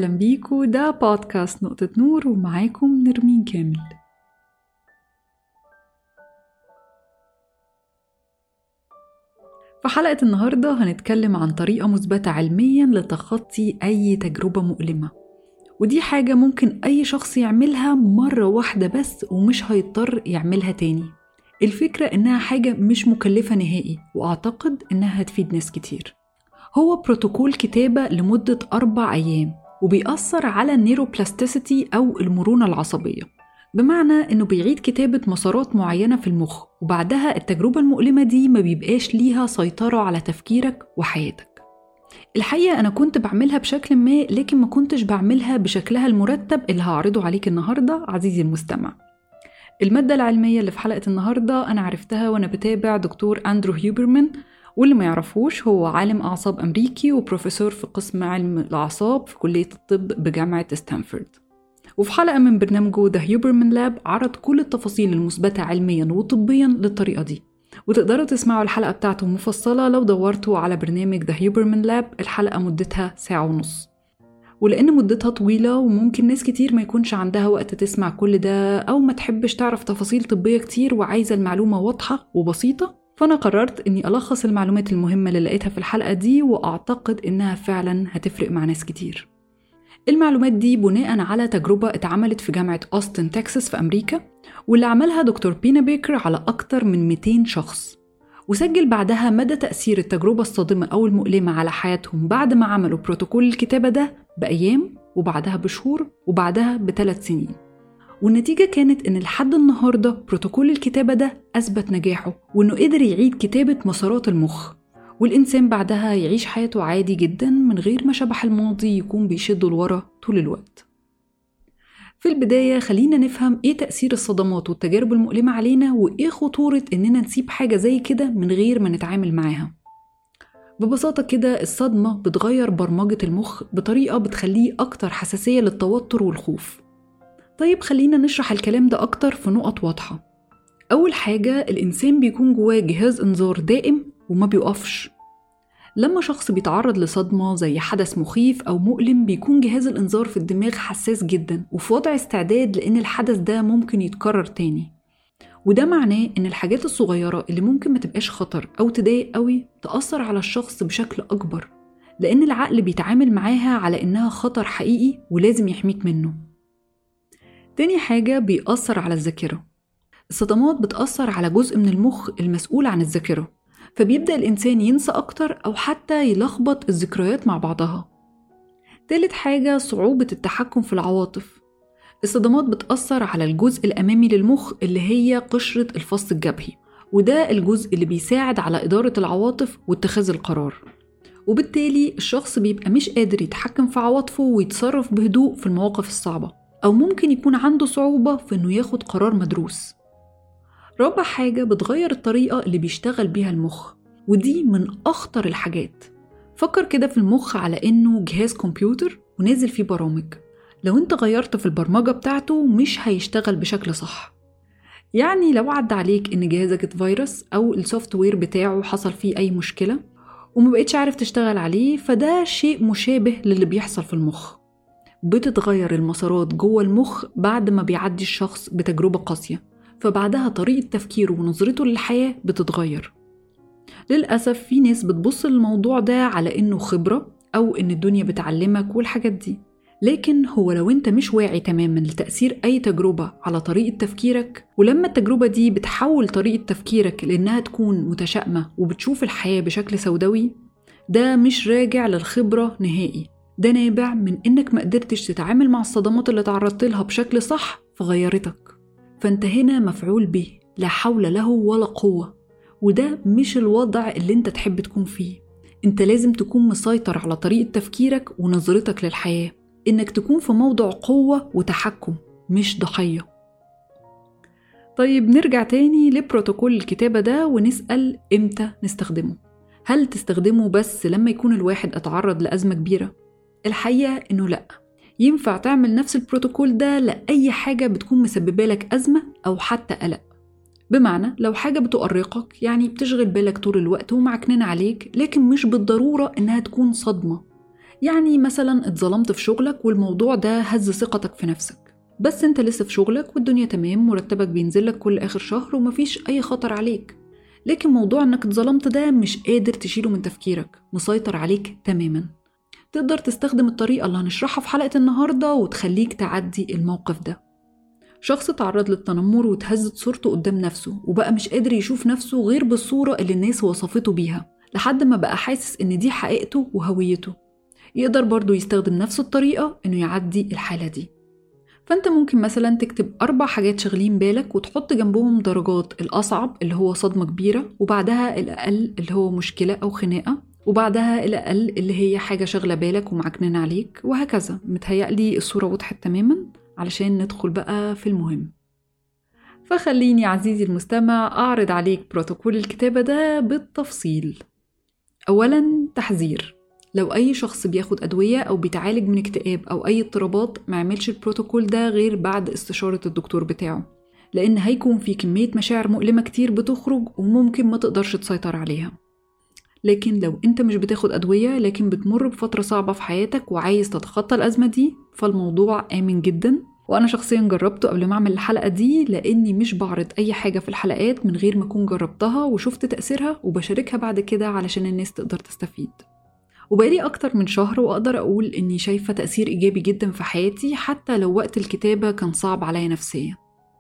أهلا بيكو ده بودكاست نقطة نور ومعاكم نرمين كامل في حلقة النهاردة هنتكلم عن طريقة مثبتة علميا لتخطي أي تجربة مؤلمة ودي حاجة ممكن أي شخص يعملها مرة واحدة بس ومش هيضطر يعملها تاني الفكرة إنها حاجة مش مكلفة نهائي وأعتقد إنها هتفيد ناس كتير هو بروتوكول كتابة لمدة أربع أيام وبيأثر على النيروبلاستيسيتي أو المرونة العصبية بمعنى إنه بيعيد كتابة مسارات معينة في المخ وبعدها التجربة المؤلمة دي ما بيبقاش ليها سيطرة على تفكيرك وحياتك الحقيقة أنا كنت بعملها بشكل ما لكن ما كنتش بعملها بشكلها المرتب اللي هعرضه عليك النهاردة عزيزي المستمع المادة العلمية اللي في حلقة النهاردة أنا عرفتها وأنا بتابع دكتور أندرو هيوبرمان واللي ما يعرفوش هو عالم أعصاب أمريكي وبروفيسور في قسم علم الأعصاب في كلية الطب بجامعة ستانفورد وفي حلقة من برنامجه ذا هيوبرمان لاب عرض كل التفاصيل المثبتة علميا وطبيا للطريقة دي وتقدروا تسمعوا الحلقة بتاعته مفصلة لو دورتوا على برنامج ذا هيوبرمان لاب الحلقة مدتها ساعة ونص ولأن مدتها طويلة وممكن ناس كتير ما يكونش عندها وقت تسمع كل ده أو ما تحبش تعرف تفاصيل طبية كتير وعايزة المعلومة واضحة وبسيطة فأنا قررت إني ألخص المعلومات المهمة اللي لقيتها في الحلقة دي وأعتقد إنها فعلا هتفرق مع ناس كتير المعلومات دي بناء على تجربة اتعملت في جامعة أوستن تكساس في أمريكا واللي عملها دكتور بينا بيكر على أكتر من 200 شخص وسجل بعدها مدى تأثير التجربة الصادمة أو المؤلمة على حياتهم بعد ما عملوا بروتوكول الكتابة ده بأيام وبعدها بشهور وبعدها بثلاث سنين والنتيجة كانت إن لحد النهاردة بروتوكول الكتابة ده أثبت نجاحه وإنه قدر يعيد كتابة مسارات المخ والإنسان بعدها يعيش حياته عادي جدا من غير ما شبح الماضي يكون بيشده لورا طول الوقت في البداية خلينا نفهم إيه تأثير الصدمات والتجارب المؤلمة علينا وإيه خطورة إننا نسيب حاجة زي كده من غير ما نتعامل معاها ببساطة كده الصدمة بتغير برمجة المخ بطريقة بتخليه أكتر حساسية للتوتر والخوف طيب خلينا نشرح الكلام ده أكتر في نقط واضحة أول حاجة الإنسان بيكون جواه جهاز إنذار دائم وما بيقفش لما شخص بيتعرض لصدمة زي حدث مخيف أو مؤلم بيكون جهاز الإنذار في الدماغ حساس جدا وفي وضع استعداد لأن الحدث ده ممكن يتكرر تاني وده معناه إن الحاجات الصغيرة اللي ممكن ما تبقاش خطر أو تضايق قوي تأثر على الشخص بشكل أكبر لأن العقل بيتعامل معاها على إنها خطر حقيقي ولازم يحميك منه تاني حاجة بيأثر على الذاكرة الصدمات بتأثر على جزء من المخ المسؤول عن الذاكرة فبيبدأ الإنسان ينسى أكتر أو حتى يلخبط الذكريات مع بعضها تالت حاجة صعوبة التحكم في العواطف الصدمات بتأثر على الجزء الأمامي للمخ اللي هي قشرة الفص الجبهي وده الجزء اللي بيساعد على إدارة العواطف واتخاذ القرار وبالتالي الشخص بيبقى مش قادر يتحكم في عواطفه ويتصرف بهدوء في المواقف الصعبة أو ممكن يكون عنده صعوبة في إنه ياخد قرار مدروس رابع حاجة بتغير الطريقة اللي بيشتغل بيها المخ ودي من أخطر الحاجات فكر كده في المخ على إنه جهاز كمبيوتر ونازل فيه برامج لو انت غيرت في البرمجة بتاعته مش هيشتغل بشكل صح يعني لو عدى عليك إن جهازك اتفيروس أو السوفت وير بتاعه حصل فيه أي مشكلة وما بقيتش عارف تشتغل عليه فده شيء مشابه للي بيحصل في المخ بتتغير المسارات جوه المخ بعد ما بيعدي الشخص بتجربة قاسية فبعدها طريقة تفكيره ونظرته للحياة بتتغير للأسف في ناس بتبص للموضوع ده على إنه خبرة أو إن الدنيا بتعلمك والحاجات دي لكن هو لو انت مش واعي تماما لتأثير أي تجربة على طريقة تفكيرك ولما التجربة دي بتحول طريقة تفكيرك لأنها تكون متشائمة وبتشوف الحياة بشكل سوداوي ده مش راجع للخبرة نهائي ده نابع من إنك ما قدرتش تتعامل مع الصدمات اللي تعرضت لها بشكل صح فغيرتك فانت هنا مفعول به لا حول له ولا قوة وده مش الوضع اللي انت تحب تكون فيه انت لازم تكون مسيطر على طريقة تفكيرك ونظرتك للحياة انك تكون في موضع قوة وتحكم مش ضحية طيب نرجع تاني لبروتوكول الكتابة ده ونسأل امتى نستخدمه هل تستخدمه بس لما يكون الواحد اتعرض لأزمة كبيرة؟ الحقيقة انه لأ ينفع تعمل نفس البروتوكول ده لأي حاجة بتكون مسببة لك أزمة أو حتى قلق بمعنى لو حاجة بتؤرقك يعني بتشغل بالك طول الوقت ومعكنين عليك لكن مش بالضرورة إنها تكون صدمة يعني مثلا اتظلمت في شغلك والموضوع ده هز ثقتك في نفسك بس انت لسه في شغلك والدنيا تمام مرتبك بينزلك كل اخر شهر ومفيش اي خطر عليك لكن موضوع انك اتظلمت ده مش قادر تشيله من تفكيرك مسيطر عليك تماما تقدر تستخدم الطريقة اللي هنشرحها في حلقة النهاردة وتخليك تعدي الموقف ده شخص تعرض للتنمر وتهزت صورته قدام نفسه وبقى مش قادر يشوف نفسه غير بالصورة اللي الناس وصفته بيها لحد ما بقى حاسس إن دي حقيقته وهويته يقدر برضه يستخدم نفس الطريقة إنه يعدي الحالة دي فأنت ممكن مثلا تكتب أربع حاجات شاغلين بالك وتحط جنبهم درجات الأصعب اللي هو صدمة كبيرة وبعدها الأقل اللي هو مشكلة أو خناقة وبعدها الأقل اللي هي حاجة شاغلة بالك ومعكنين عليك وهكذا متهيألي الصورة وضحت تماما علشان ندخل بقى في المهم فخليني عزيزي المستمع أعرض عليك بروتوكول الكتابة ده بالتفصيل أولا تحذير لو أي شخص بياخد أدوية أو بيتعالج من اكتئاب أو أي اضطرابات ما يعملش البروتوكول ده غير بعد استشارة الدكتور بتاعه لأن هيكون في كمية مشاعر مؤلمة كتير بتخرج وممكن ما تقدرش تسيطر عليها لكن لو انت مش بتاخد أدوية لكن بتمر بفترة صعبة في حياتك وعايز تتخطى الأزمة دي فالموضوع آمن جدا وأنا شخصيا جربته قبل ما أعمل الحلقة دي لأني مش بعرض أي حاجة في الحلقات من غير ما أكون جربتها وشفت تأثيرها وبشاركها بعد كده علشان الناس تقدر تستفيد وبقالي أكتر من شهر وأقدر أقول إني شايفة تأثير إيجابي جدا في حياتي حتى لو وقت الكتابة كان صعب عليا نفسيا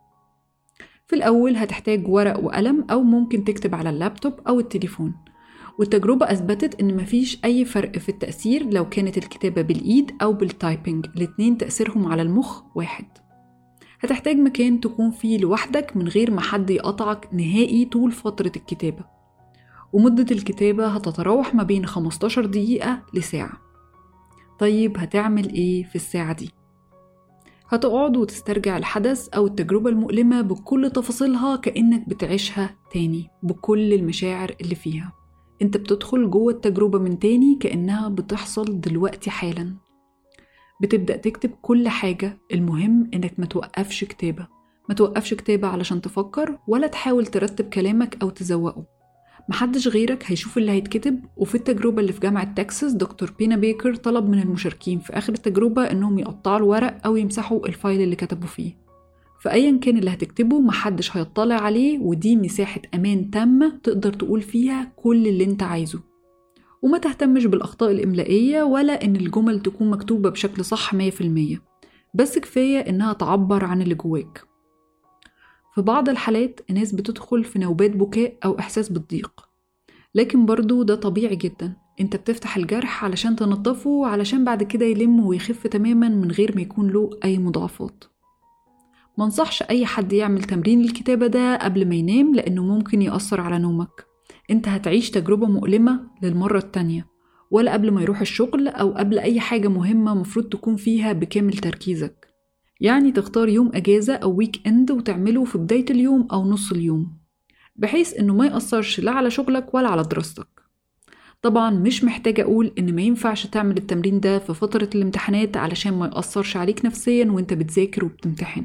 في الأول هتحتاج ورق وقلم أو ممكن تكتب على اللابتوب أو التليفون والتجربة أثبتت إن مفيش أي فرق في التأثير لو كانت الكتابة بالإيد أو بالتايبنج الاتنين تأثيرهم على المخ واحد هتحتاج مكان تكون فيه لوحدك من غير ما حد يقطعك نهائي طول فترة الكتابة ومدة الكتابة هتتراوح ما بين 15 دقيقة لساعة طيب هتعمل إيه في الساعة دي؟ هتقعد وتسترجع الحدث أو التجربة المؤلمة بكل تفاصيلها كأنك بتعيشها تاني بكل المشاعر اللي فيها انت بتدخل جوه التجربة من تاني كأنها بتحصل دلوقتي حالا بتبدأ تكتب كل حاجة المهم انك ما توقفش كتابة ما توقفش كتابة علشان تفكر ولا تحاول ترتب كلامك أو تزوقه محدش غيرك هيشوف اللي هيتكتب وفي التجربة اللي في جامعة تكساس دكتور بينا بيكر طلب من المشاركين في آخر التجربة إنهم يقطعوا الورق أو يمسحوا الفايل اللي كتبوا فيه فأيا كان اللي هتكتبه محدش هيطلع عليه ودي مساحة أمان تامة تقدر تقول فيها كل اللي انت عايزه وما تهتمش بالأخطاء الإملائية ولا إن الجمل تكون مكتوبة بشكل صح 100% بس كفاية إنها تعبر عن اللي جواك في بعض الحالات الناس بتدخل في نوبات بكاء أو إحساس بالضيق لكن برضو ده طبيعي جدا انت بتفتح الجرح علشان تنظفه علشان بعد كده يلم ويخف تماما من غير ما يكون له أي مضاعفات منصحش أي حد يعمل تمرين الكتابة ده قبل ما ينام لأنه ممكن يأثر على نومك انت هتعيش تجربة مؤلمة للمرة التانية ولا قبل ما يروح الشغل أو قبل أي حاجة مهمة مفروض تكون فيها بكامل تركيزك يعني تختار يوم أجازة أو ويك إند وتعمله في بداية اليوم أو نص اليوم بحيث إنه ما يأثرش لا على شغلك ولا على دراستك طبعا مش محتاجة أقول إن ما ينفعش تعمل التمرين ده في فترة الامتحانات علشان ما يأثرش عليك نفسيا وانت بتذاكر وبتمتحن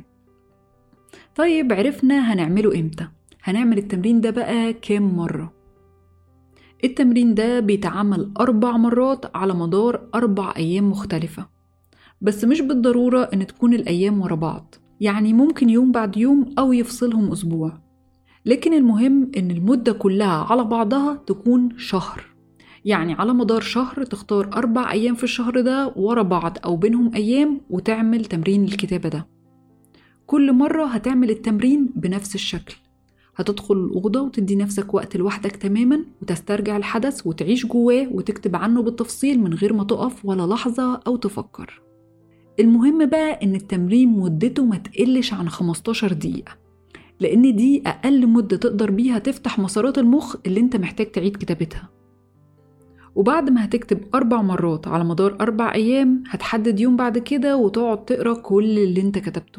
طيب عرفنا هنعمله إمتى هنعمل التمرين ده بقى كام مرة التمرين ده بيتعمل أربع مرات على مدار أربع أيام مختلفة بس مش بالضرورة إن تكون الأيام ورا بعض يعني ممكن يوم بعد يوم أو يفصلهم أسبوع لكن المهم إن المدة كلها على بعضها تكون شهر يعني على مدار شهر تختار أربع أيام في الشهر ده ورا بعض أو بينهم أيام وتعمل تمرين الكتابة ده كل مرة هتعمل التمرين بنفس الشكل هتدخل الأوضة وتدي نفسك وقت لوحدك تماما وتسترجع الحدث وتعيش جواه وتكتب عنه بالتفصيل من غير ما تقف ولا لحظة أو تفكر المهم بقى إن التمرين مدته ما تقلش عن 15 دقيقة لأن دي أقل مدة تقدر بيها تفتح مسارات المخ اللي أنت محتاج تعيد كتابتها وبعد ما هتكتب أربع مرات على مدار أربع أيام هتحدد يوم بعد كده وتقعد تقرأ كل اللي أنت كتبته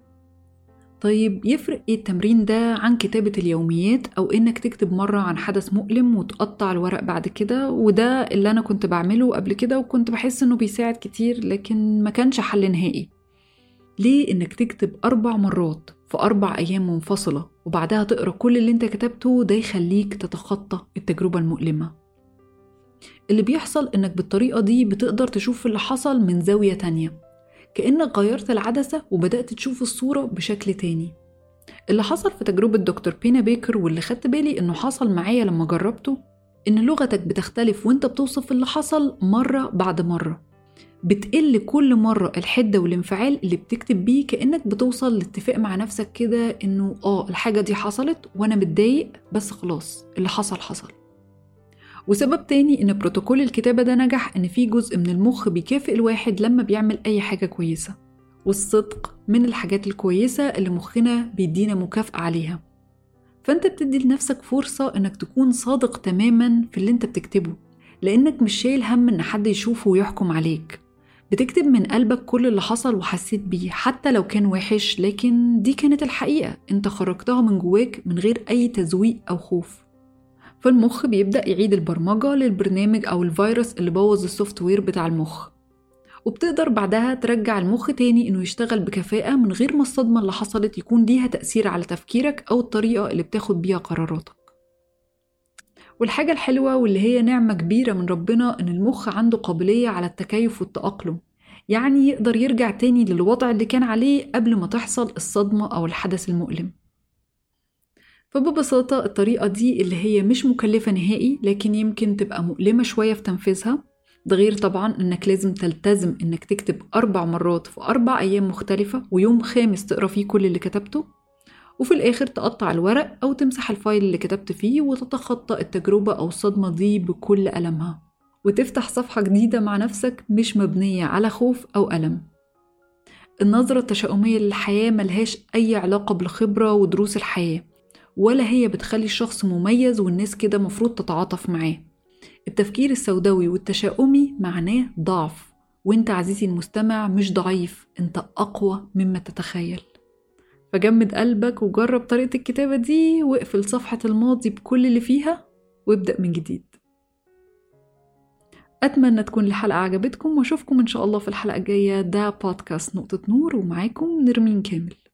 طيب يفرق ايه التمرين ده عن كتابة اليوميات أو إنك تكتب مرة عن حدث مؤلم وتقطع الورق بعد كده وده اللي أنا كنت بعمله قبل كده وكنت بحس إنه بيساعد كتير لكن ما كانش حل نهائي ليه إنك تكتب أربع مرات في أربع أيام منفصلة وبعدها تقرأ كل اللي أنت كتبته ده يخليك تتخطى التجربة المؤلمة اللي بيحصل إنك بالطريقة دي بتقدر تشوف اللي حصل من زاوية تانية كأنك غيرت العدسة وبدأت تشوف الصورة بشكل تاني اللي حصل في تجربة دكتور بينا بيكر واللي خدت بالي إنه حصل معايا لما جربته إن لغتك بتختلف وإنت بتوصف اللي حصل مرة بعد مرة بتقل كل مرة الحدة والانفعال اللي بتكتب بيه كأنك بتوصل لاتفاق مع نفسك كده إنه آه الحاجة دي حصلت وأنا متضايق بس خلاص اللي حصل حصل وسبب تاني إن بروتوكول الكتابة ده نجح إن في جزء من المخ بيكافئ الواحد لما بيعمل أي حاجة كويسة والصدق من الحاجات الكويسة اللي مخنا بيدينا مكافأة عليها فأنت بتدي لنفسك فرصة إنك تكون صادق تماما في اللي أنت بتكتبه لأنك مش شايل هم إن حد يشوفه ويحكم عليك بتكتب من قلبك كل اللي حصل وحسيت بيه حتى لو كان وحش لكن دي كانت الحقيقة انت خرجتها من جواك من غير أي تزويق أو خوف فالمخ بيبدأ يعيد البرمجة للبرنامج أو الفيروس اللي بوظ السوفت وير بتاع المخ وبتقدر بعدها ترجع المخ تاني إنه يشتغل بكفاءة من غير ما الصدمة اللي حصلت يكون ليها تأثير على تفكيرك أو الطريقة اللي بتاخد بيها قراراتك والحاجة الحلوة واللي هي نعمة كبيرة من ربنا إن المخ عنده قابلية على التكيف والتأقلم يعني يقدر يرجع تاني للوضع اللي كان عليه قبل ما تحصل الصدمة أو الحدث المؤلم فببساطة الطريقة دي اللي هي مش مكلفة نهائي لكن يمكن تبقى مؤلمة شوية في تنفيذها ده غير طبعا انك لازم تلتزم انك تكتب اربع مرات في اربع ايام مختلفة ويوم خامس تقرا فيه كل اللي كتبته وفي الاخر تقطع الورق او تمسح الفايل اللي كتبت فيه وتتخطى التجربة او الصدمة دي بكل ألمها وتفتح صفحة جديدة مع نفسك مش مبنية على خوف أو ألم النظرة التشاؤمية للحياة ملهاش أي علاقة بالخبرة ودروس الحياة ولا هي بتخلي الشخص مميز والناس كده مفروض تتعاطف معاه التفكير السوداوي والتشاؤمي معناه ضعف وانت عزيزي المستمع مش ضعيف انت أقوى مما تتخيل فجمد قلبك وجرب طريقة الكتابة دي واقفل صفحة الماضي بكل اللي فيها وابدأ من جديد أتمنى تكون الحلقة عجبتكم وأشوفكم إن شاء الله في الحلقة الجاية ده بودكاست نقطة نور ومعاكم نرمين كامل